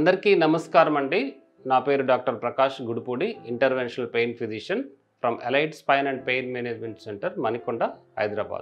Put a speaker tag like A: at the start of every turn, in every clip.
A: అందరికీ నమస్కారం అండి నా పేరు doctor Prakash Gudipudi interventional pain physician from Elite Spine and Pain Management Centre Manikonda Hyderabad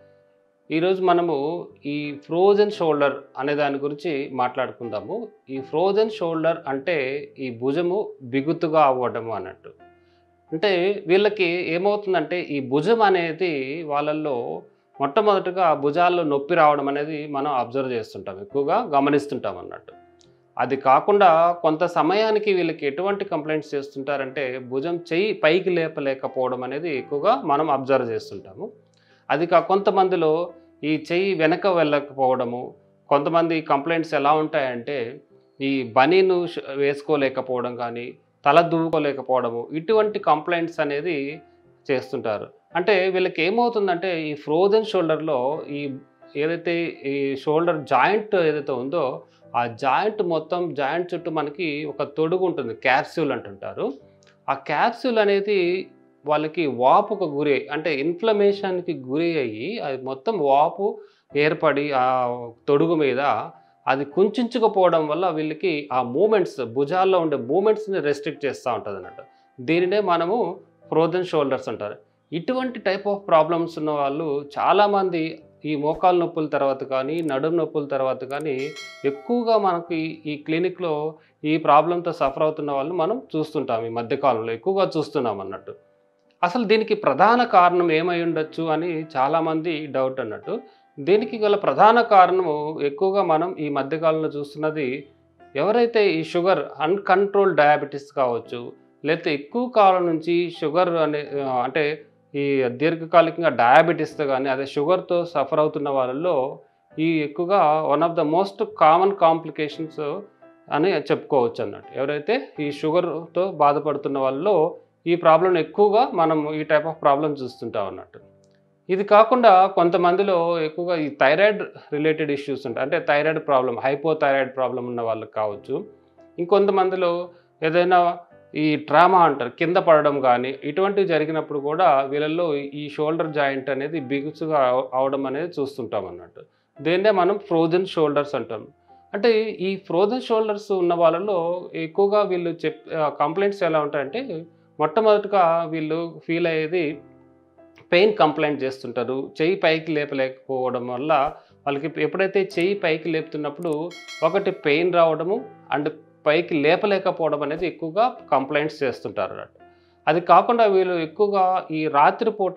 A: ఈరోజు మనము ఈ ఫ్రోజన్ షోల్డర్ అనే దాని గురించి మాట్లాడుకుందాము ఈ ఫ్రోజన్ షోల్డర్ అంటే ఈ భుజము బిగుతుగా అవ్వడము అన్నట్టు అంటే వీళ్ళకి ఏమవుతుందంటే ఈ భుజం అనేది వాళ్ళల్లో మొట్టమొదటిగా భుజాల్లో నొప్పి రావడం అనేది మనం అబ్జర్వ్ చేస్తుంటాం ఎక్కువగా గమనిస్తుంటాం అన్నట్టు అది కాకుండా కొంత సమయానికి వీళ్ళకి ఎటువంటి కంప్లైంట్స్ చేస్తుంటారంటే భుజం చెయ్యి పైకి లేపలేకపోవడం అనేది ఎక్కువగా మనం అబ్జర్వ్ చేస్తుంటాము అది కా కొంతమందిలో ఈ చెయ్యి వెనక వెళ్ళకపోవడము కొంతమంది కంప్లైంట్స్ ఎలా ఉంటాయంటే ఈ బనీను ష- వేసుకోలేకపోవడం కానీ తల దువ్వుకోలేకపోవడము ఇటువంటి కంప్లైంట్స్ అనేది చేస్తుంటారు అంటే వీళ్ళకి ఏమవుతుందంటే ఈ ఫ్రోజన్ షోల్డర్లో ఈ ఏదైతే ఈ షోల్డర్ జాయింట్ ఏదైతే ఉందో ఆ జాయింట్ మొత్తం జాయింట్ చుట్టూ మనకి ఒక తొడుగు ఉంటుంది క్యాప్సూల్ అంటుంటారు ఆ క్యాప్సూల్ అనేది వాళ్ళకి వాపుకు గురి అయ్యి అంటే ఇన్ఫ్లమేషన్కి గురి అయ్యి అది మొత్తం వాపు ఏర్పడి ఆ తొడుగు మీద అది కుంచుకుపోవడం వల్ల వీళ్ళకి ఆ మూమెంట్స్ భుజాల్లో ఉండే మూమెంట్స్ని రెస్ట్రిక్ట్ చేస్తూ ఉంటుంది అన్నట్టు దీనినే మనము ఫ్రోజన్ షోల్డర్స్ అంటారు ఇటువంటి టైప్ ఆఫ్ ప్రాబ్లమ్స్ ఉన్న వాళ్ళు చాలామంది ఈ మోకాలు నొప్పుల తర్వాత కానీ నడుము నొప్పుల తర్వాత కానీ ఎక్కువగా మనకి ఈ క్లినిక్లో ఈ ప్రాబ్లంతో సఫర్ అవుతున్న వాళ్ళు మనం చూస్తుంటాం ఈ మధ్యకాలంలో ఎక్కువగా చూస్తున్నాం అన్నట్టు అసలు దీనికి ప్రధాన కారణం ఏమై ఉండొచ్చు అని చాలామంది డౌట్ అన్నట్టు దీనికి గల ప్రధాన కారణము ఎక్కువగా మనం ఈ మధ్యకాలంలో చూస్తున్నది ఎవరైతే ఈ షుగర్ అన్కంట్రోల్ డయాబెటీస్ కావచ్చు లేకపోతే ఎక్కువ కాలం నుంచి షుగర్ అనే ఆ, అంటే ఈ దీర్ఘకాలికంగా డయాబెటీస్తో కానీ అదే షుగర్తో సఫర్ అవుతున్న వాళ్ళల్లో ఈ ఎక్కువగా one of the most common complications అని చెప్పుకోవచ్చు అన్నట్టు ఎవరైతే ఈ షుగర్తో బాధపడుతున్న వాళ్ళలో ఈ ప్రాబ్లం ఎక్కువగా మనం ఈ టైప్ ఆఫ్ ప్రాబ్లం చూస్తుంటాం అన్నట్టు ఇది కాకుండా కొంతమందిలో ఎక్కువగా ఈ థైరాయిడ్ రిలేటెడ్ ఇష్యూస్ ఉంటాయి అంటే థైరాయిడ్ ప్రాబ్లం హైపోథైరాయిడ్ ప్రాబ్లం ఉన్న వాళ్ళకి కావచ్చు ఇంకొంతమందిలో ఏదైనా ఈ ట్రామా అంటారు కింద పడడం కానీ ఇటువంటివి జరిగినప్పుడు కూడా వీళ్ళల్లో ఈ షోల్డర్ జాయింట్ అనేది బిగుసుగా అవ- అవడం అనేది చూస్తుంటాం అన్నట్టు దీన్నే మనం ఫ్రోజన్ షోల్డర్స్ అంటాం అంటే ఈ ఫ్రోజన్ షోల్డర్స్ ఉన్న వాళ్ళలో ఎక్కువగా వీళ్ళు చెప్ కంప్లైంట్స్ ఎలా ఉంటాయంటే మొట్టమొదటిగా వీళ్ళు ఫీల్ అయ్యేది పెయిన్ కంప్లైంట్ చేస్తుంటారు చెయ్యి పైకి లేపలేకపోవడం వల్ల వాళ్ళకి ఎప్పుడైతే చెయ్యి పైకి లేపుతున్నప్పుడు ఒకటి పెయిన్ రావడము అండ్ పైకి లేపలేకపోవడం అనేది ఎక్కువగా కంప్లైంట్స్ చేస్తుంటారు అన్నట్టు అది కాకుండా వీళ్ళు ఎక్కువగా ఈ రాత్రిపూట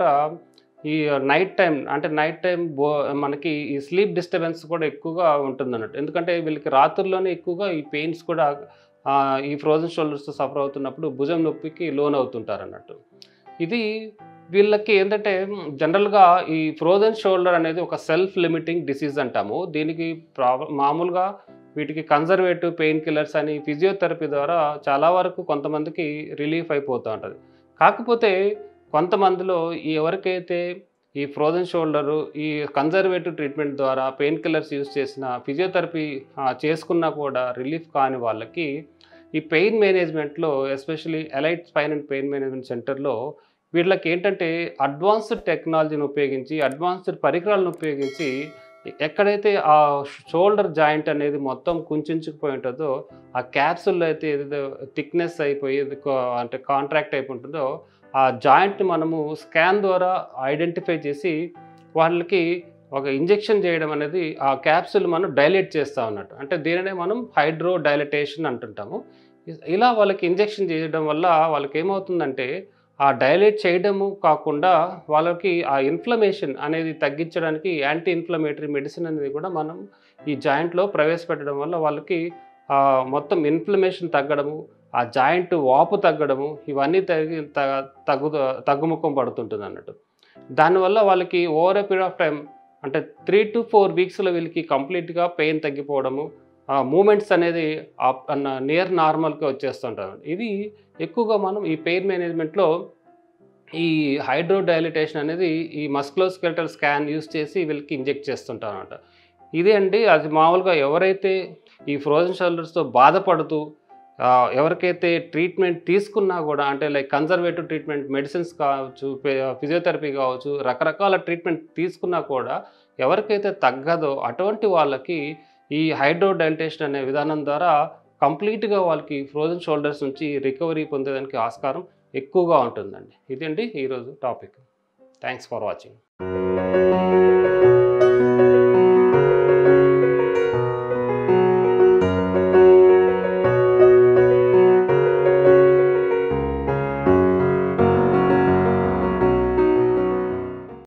A: ఈ నైట్ టైం అంటే నైట్ టైం బో మనకి ఈ స్లీప్ డిస్టర్బెన్స్ కూడా ఎక్కువగా ఉంటుంది అన్నట్టు ఎందుకంటే వీళ్ళకి రాత్రుల్లోనే ఎక్కువగా ఈ పెయిన్స్ కూడా ఆ, ఈ ఫ్రోజన్ షోల్డర్స్ సఫర్ అవుతున్నప్పుడు భుజం నొప్పికి లోన్ అవుతుంటారు అన్నట్టు ఇది వీళ్ళకి ఏంటంటే జనరల్గా ఈ ఫ్రోజన్ షోల్డర్ అనేది ఒక సెల్ఫ్ లిమిటింగ్ డిసీజ్ అంటాము దీనికి ప్రాబ్లం మామూలుగా వీటికి కన్జర్వేటివ్ పెయిన్ కిల్లర్స్ అని ఫిజియోథెరపీ ద్వారా చాలా వరకు కొంతమందికి రిలీఫ్ అయిపోతూ ఉంటుంది కాకపోతే కొంతమందిలో ఈ ఎవరికైతే ఈ ఫ్రోజన్ షోల్డరు ఈ కన్జర్వేటివ్ ట్రీట్మెంట్ ద్వారా పెయిన్ కిల్లర్స్ యూస్ చేసిన ఫిజియోథెరపీ ఆ, చేసుకున్నా కూడా రిలీఫ్ కాని వాళ్ళకి ఈ పెయిన్ మేనేజ్మెంట్లో especially Elite Spine and Pain Management సెంటర్లో వీళ్ళకి ఏంటంటే అడ్వాన్స్డ్ టెక్నాలజీని ఉపయోగించి అడ్వాన్స్డ్ పరికరాలను ఉపయోగించి ఎక్కడైతే ఆ షోల్డర్ జాయింట్ అనేది మొత్తం కుంచుకుపోయి ఉంటుందో ఆ క్యాప్సుల్లో అయితే ఏదైతే థిక్నెస్ అయిపోయి ఇది కో- అంటే కాంట్రాక్ట్ అయిపోయి ఉంటుందో ఆ జాయింట్ మనము స్కాన్ ద్వారా ఐడెంటిఫై చేసి వాళ్ళకి ఒక ఇంజెక్షన్ చేయడం అనేది ఆ క్యాప్సుల్ మనం డైలేట్ చేస్తూ ఉన్నట్టు అంటే దీనినే మనం హైడ్రో డైలటేషన్ అంటుంటాము ఇ- ఇలా వాళ్ళకి ఇంజెక్షన్ చేయడం వల్ల వాళ్ళకి ఏమవుతుందంటే ఆ డైలేట్ చేయడము కాకుండా వాళ్ళకి ఆ ఇన్ఫ్లమేషన్ అనేది తగ్గించడానికి యాంటీ ఇన్ఫ్లమేటరీ మెడిసిన్ అనేది కూడా మనం ఈ జాయింట్లో ప్రవేశపెట్టడం వల్ల వాళ్ళకి ఆ మొత్తం ఇన్ఫ్లమేషన్ తగ్గడము ఆ జాయింట్ వాపు తగ్గడము ఇవన్నీ తగ్గి త- తగ్గు తగ్గుముఖం పడుతుంటుంది అన్నట్టు దానివల్ల వాళ్ళకి over a period of time అంటే త్రీ టు ఫోర్ వీక్స్లో వీళ్ళకి కంప్లీట్గా పెయిన్ తగ్గిపోవడము ఆ మూమెంట్స్ అనేది నియర్ నార్మల్కి వచ్చేస్తుంటారు ఇది ఎక్కువగా మనం ఈ పెయిన్ మేనేజ్మెంట్లో ఈ హైడ్రో డైలిటేషన్ అనేది ఈ మస్క్లోస్కెల్టల్ స్కాన్ యూస్ చేసి వీళ్ళకి ఇంజెక్ట్ చేస్తుంటారు అనమాట ఇదే అండి అది మామూలుగా ఎవరైతే ఈ ఫ్రోజన్ షోల్డర్స్తో బాధపడుతూ ఆ, ఎవరికైతే ట్రీట్మెంట్ తీసుకున్నా కూడా అంటే లైక్ కన్జర్వేటివ్ ట్రీట్మెంట్ మెడిసిన్స్ కావచ్చు ఫిజియోథెరపీ కావచ్చు రకరకాల ట్రీట్మెంట్ తీసుకున్నా కూడా ఎవరికైతే తగ్గదో అటువంటి వాళ్ళకి ఈ హైడ్రో డైలిటేషన్ అనే విధానం ద్వారా కంప్లీట్గా వాళ్ళకి ఫ్రోజన్ షోల్డర్స్ నుంచి రికవరీ పొందేదానికి ఆస్కారం ఎక్కువగా ఉంటుందండి ఇదండి ఈరోజు టాపిక్ థ్యాంక్స్ ఫర్ వాచింగ్